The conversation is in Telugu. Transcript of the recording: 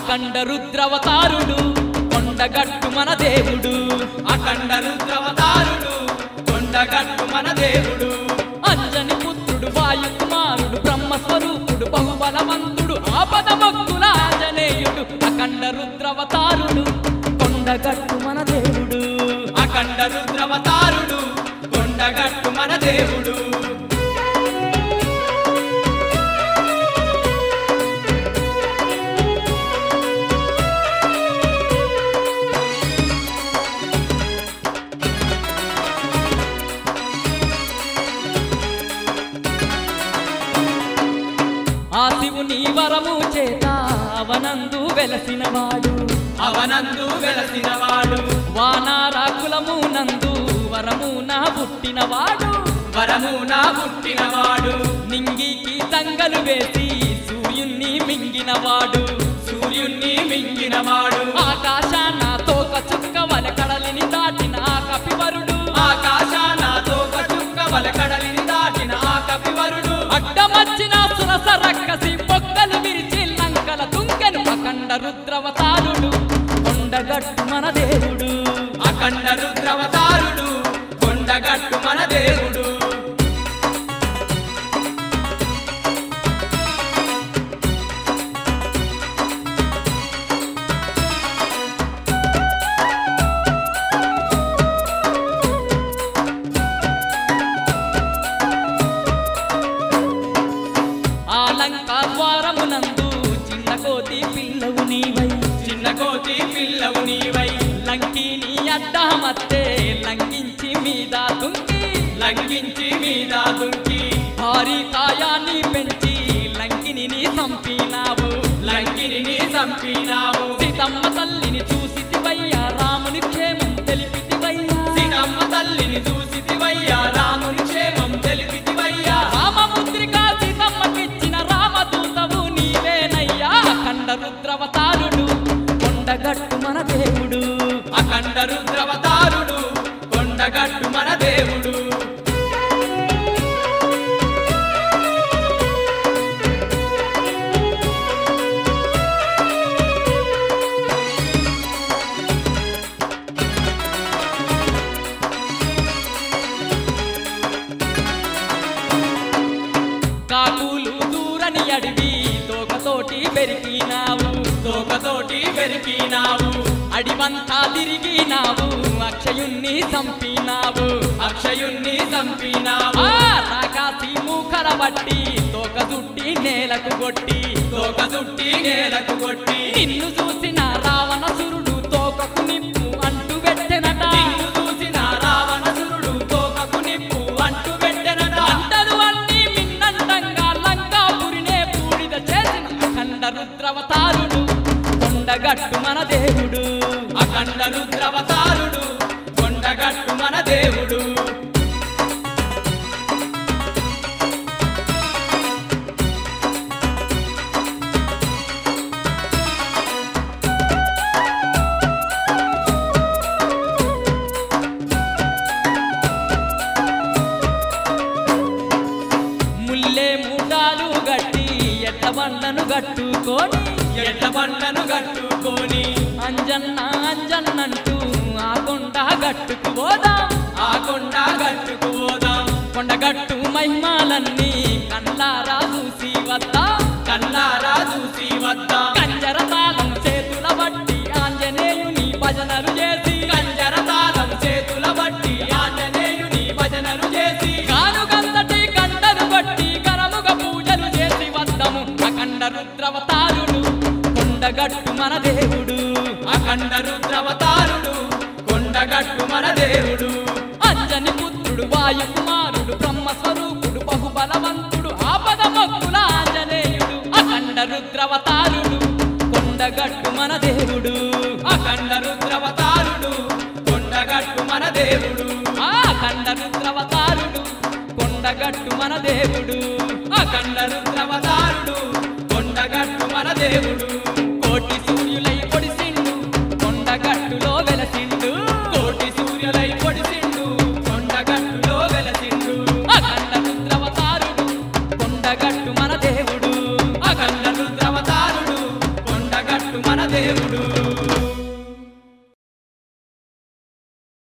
అఖండ రుద్రవతారుడు కొండగట్టు మన దేవుడు అఖండ రుద్రవతారుడు కొండగట్టు మన దేవుడు అంజని పుత్రుడు వాయుకుమారుడు బ్రహ్మ స్వరూపుడు బహుబలవంతుడు ఆపద భక్తుల ఆంజనేయుడు అఖండ రుద్రవతారుడు కొండగట్టు మన దేవుడు అఖండ రుద్రవతారుడు కొండగట్టు మన దేవుడు ఆ శివుని వరము చేత అవనందు వెలసినవాడు అవనందు వెలసినవాడు వానారా కులము నందు వరమున పుట్టినవాడు వరమున పుట్టినవాడు నింగికి తంగలు వేసి సూర్యుణ్ణి మింగినవాడు సూర్యుణ్ణి మింగినవాడు ఆకాశాన తోక చుక్క వల కడలిని దాటిన ఆ కపివరుడు ఆకాశాన తోక చుక్క వలకడలిని దాటిన ఆ కపివరుడు అడ్డమచ్చిన సురస రక్కసి పొక్కలు విరిచి లంకల తుంకెను అఖండ రుద్రవతారుడు కొండగట్టు మన దేవుడు అఖండ రుద్రవతారుడు కొండగట్టు మన దేవుడు ఆ లంక ద్వారమునందు చిన్న కోతి పిల్లవు నీవై చిన్న కోతి పిల్లవు నీవై లంకిని అడ్డమత్తే లంఘించి మీద తుంకి లంఘించి మీద దుంకి భారీ కాయాన్ని పెంచి లంకిని చంపినావు లంకిని చంపినావు సీతమ్మ తల్లిని చూసితివయ్యా రాముని క్షేమం తెలిపితివయ్యా సీతమ్మ తల్లిని చూసితివయ్యా రాముని క్షేమం తెలిపితివయ్యా రామముద్రిక సీతమ్మకిచ్చిన రామదూతవు నీవేనయ్యా అఖండ రుద్రవతారుడు కొండగట్టు మన దేవుడు అఖండ రుద్రవతారుడు కొండగట్టు మన దేవుడు కాకులు దూరని అడివి తోకతోటి పెరిగినావు తోకతోటి పెరిగినావు అడివంతా తిరిగినావు అక్షయుణ్ణి చంపినావు అక్షయుణ్ణి చంపినావు ఆ రాకాసి మూకర బట్టి తోక దుట్టి నేలకు కొట్టి తోక చుట్టి నేలకు కొట్టి నిన్ను చూసిన రావణసురుడు తోకకు నిప్పు అంటు పెట్టెనట నిన్ను చూసిన రావణసురుడు తోకకు నిప్పు అంటు పెట్టెనట అంటలు అన్ని మిన్నండంగా లంకాపురినే బూడిద చేసిన అఖండ రుద్రవతారుడు కొండగట్టు మన దేవుడు అఖండ రుద్రవతారుడు కొండగట్టు మన దేవుడు ముల్లే మూటాలు గట్టి ఎట్ల బండను గట్టుకొని ఎడ్ల బండను కట్టుకొని అంజన్న అంజన్నంటూ ఆ కొండ గట్టుకు పోదాం ఆ కొండ గట్టుకు పోదాం కొండగట్టు మహిమాలన్నీ కళ్ళారా చూసి వద్దాం కన్నారా చూసి వద్దాం కంజర తాళం చేతుల బట్టి ఆంజనేయుని భజనలు చేసి కంజర తాళం చేతుల బట్టి ఆంజనేయుని భజనలు చేసి కానుగంతటి కండలు బట్టి కరముగ పూజలు చేసి వద్దము అఖండ రుద్రవతారుడు కొండగట్టు మన దేవుడు అఖండ రుద్రవతారుడు కొండగట్టు మన దేవుడు అంజని పుత్రుడు వాయుకుమారుడు బ్రహ్మ స్వరూపుడు బహుబలవంతుడు ఆపద భక్తుల ఆంజనేయుడు అఖండ రుద్రవతారుడు కొండగట్టు మన దేవుడు అఖండ రుద్రవతారుడు కొండగట్టు మన దేవుడు ఆ అఖండ రుద్రవతారుడు కొండగట్టు మన దేవుడు అఖండ రుద్రవతారుడు కొండగట్టు మన దేవుడు కోటి సూర్యులై పొడిసిండు కొండగట్టులో వెలసిండు కోటి సూర్యులై పొడిసిండు కొండగట్టులో వెలసిండు అఖండ రుద్రవతారుడు కొండగట్టు మన దేవుడు అఖండ రుద్రవతారుడు కొండగట్టు మన దేవుడు